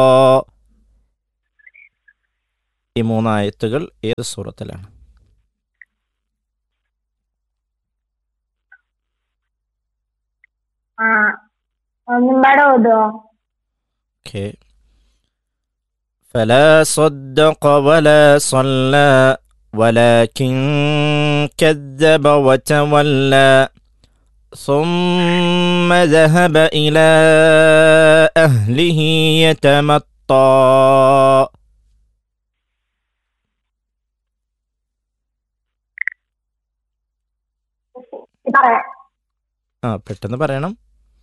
ഈ മൂന്നായത്തുകൾ ഏത് സൂറത്തിലാണ് ആ ഒന്നും പാടെ ഓതുവോ ഓക്കെ فلا صدق ولا صلى ولكن كذب وتولى ثم ذهب إلى أهله يتمطى പറയാം ആ പെട്ടെന്ന് പറയണം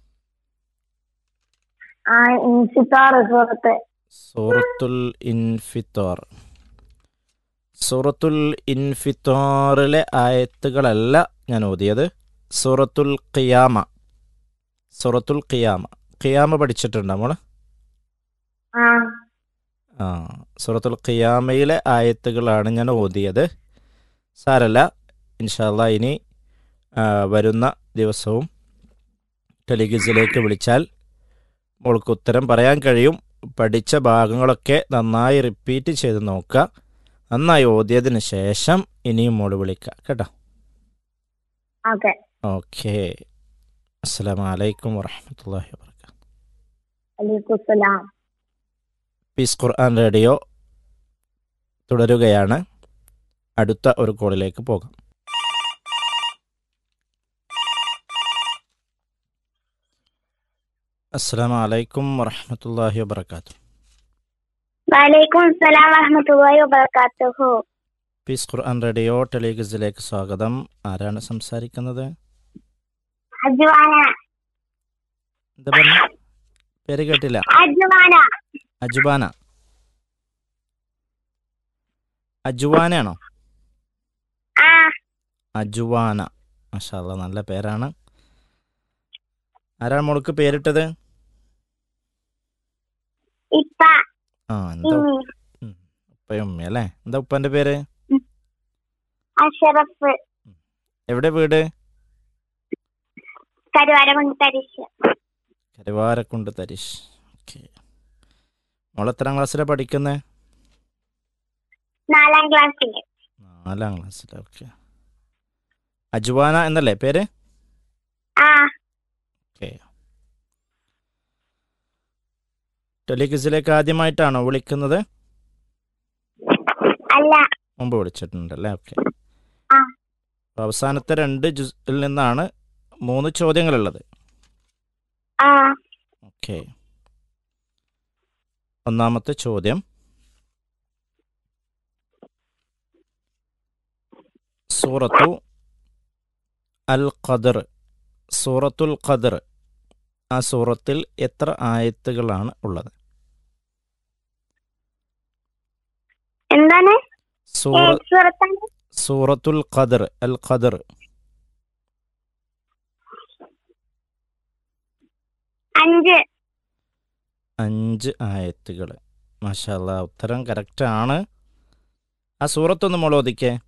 ആ ഇൻസിത്താറ് സുഹൃത്ത് സൂറത്തുൽ ഇൻഫിത്തോർ സൂറത്തുൽ ഇൻഫിത്തോറിലെ ആയത്തുകളല്ല ഞാൻ ഓതിയത് സൂറത്തുൽ ഖിയാമ സൂറത്തുൽ ഖിയാമ ഖിയാമ പഠിച്ചിട്ടുണ്ടോ മോള് ആ ആ സൂറത്തുൽ ഖിയാമയിലെ ആയത്തുകളാണ് ഞാൻ ഓതിയത് സാരല്ല ഇൻഷാല്ല ഇനി ആ, വരുന്ന ദിവസവും ടെലിഗിസിലേക്ക് വിളിച്ചാൽ മോൾക്ക് ഉത്തരം പറയാൻ കഴിയും പഠിച്ച ഭാഗങ്ങളൊക്കെ നന്നായി റിപ്പീറ്റ് ചെയ്ത് നോക്കുക നന്നായി ഓതിയതിന് ശേഷം ഇനിയും മോള് വിളിക്കുക കേട്ടോ ഓക്കെ ഓക്കെ അസ്സാം വലൈക്കും വറഹമത്തല്ലാഹി വാബർക്കാത്തു അലൈക്കുസ്സലാം പീസ് ഖുർആൻ റേഡിയോ തുടരുകയാണ് അടുത്ത ഒരു കോളിലേക്ക് പോകാം അസ്സാം വലൈക്കും വറഹമത്തല്ലാഹി വാബർക്കാത്തു വലൈക്കും സലാം വറഹമത്തുള്ളാഹി വബറകാതുഹു പീസ് ഖുർആൻ റേഡിയോ ടെലിഗസിലേക്ക് സ്വാഗതം ആരാണ് സംസാരിക്കുന്നത് അജ്വാന എന്താ പറഞ്ഞ പേര് കേട്ടില്ല അജ്വാന അജുബാന അജുവാനാണോ ആ അജുവാന മഷാല്ല നല്ല പേരാണ് ആരാണ് മോൾക്ക് പേരിട്ടത് ഇപ്പ ആ എന്താ ഉം, ഉപ്പയും ഉമ്മയും അല്ലേ എന്താ ഉപ്പന്റെ പേര് അഷറഫ് എവിടെ വീട് കരുവാരകുണ്ട് തരിശ് കരുവാരക്കുണ്ട് തരിശ് ഓക്കെ മോൾ എത്രാം ക്ലാസ്സിലാണ് പഠിക്കുന്നത് നാലാം ക്ലാസ്സിൽ നാലാം ക്ലാസ്സിൽ ഓക്കെ അജുവാന എന്നല്ലേ പേര് ആ ഓക്കെ ടെലിക്സിലേക്ക് ആദ്യമായിട്ടാണോ വിളിക്കുന്നത് അല്ല മുമ്പ് വിളിച്ചിട്ടുണ്ടല്ലേ ഓക്കെ ആ. അവസാനത്തെ രണ്ട് ജുസിൽ നിന്നാണ് മൂന്ന് ചോദ്യങ്ങളുള്ളത് ആ ഓക്കെ ഒന്നാമത്തെ ചോദ്യം സൂറത്തു അൽ ഖദർ സൂറത്തുൽ ഖദർ ആ സൂറത്തിൽ എത്ര ആയത്തുകളാണ് ഉള്ളത് എന്താണ് സൂറ ഏത് സുഹൃത്താണ് സൂറത്തുൽ ഖദർ അൽ ഖദർ അഞ്ച് അഞ്ച് ആയത്തുകൾ മാഷാല്ല ഉത്തരം കറക്റ്റാണ് ആ സൂറത്തൊന്ന് മോളോദിക്കേ